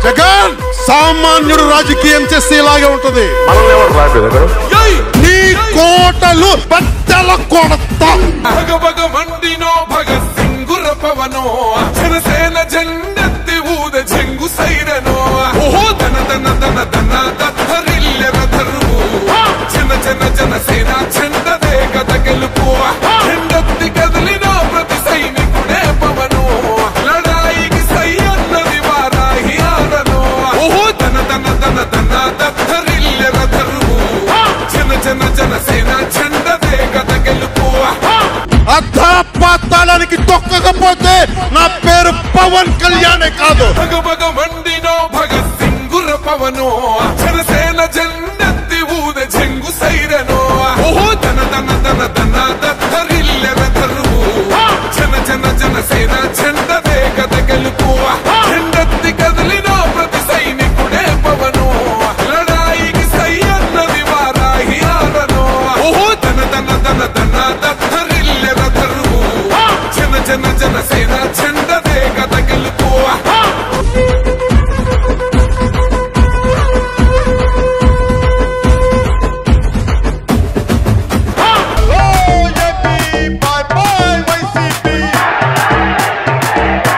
జగన్ సామాన్యుడు రాజకీయం చేస్తే ఇలాగే ఉంటది మనల్ని ఎవరు రాలేదు అక్కడ నీ కోటలు బద్దల కొడతా భగ భగ మండినో భగత్ సింగుర పవనో జనసేన జెండెత్తి ఊద చెంగు సైరనో ఓహో దన దన దన దన దత్తరిల్లెర ధరువు జన జన జనసేన చెండదే గద గెలుపు జెండెత్తి కదిలినో ప్రతి సైనికుడే పవను లడాయికి సై అన్నది వారాహి ఆడనో ఓహో దన దన దన దన దత్తరిల్లెర ధరువు జన జన జనసేన చెండదే గద గెలుపు అధాపాతాళానికి తొక్కకపోతే నా పేరు పవన్ కళ్యాణే కాదు భగ భగ మండినో భగత్ సింగుర పవనో జనసేన జెండెత్తి ఊద చెంగు సైరనో ఓహో దన దన దన దన దత్తరిల్లెర ధరువు జన జన జనసేన చెండదే గద గెలుపు జెండెత్తి కదిలినో ప్రతి సైనికుడే పవను లడాయికి సై అన్నది వారాహి ఆడనో ఓహో దన దన దన దన దత్తరిల్లెర ధరువు జన జన జనసేన చెండ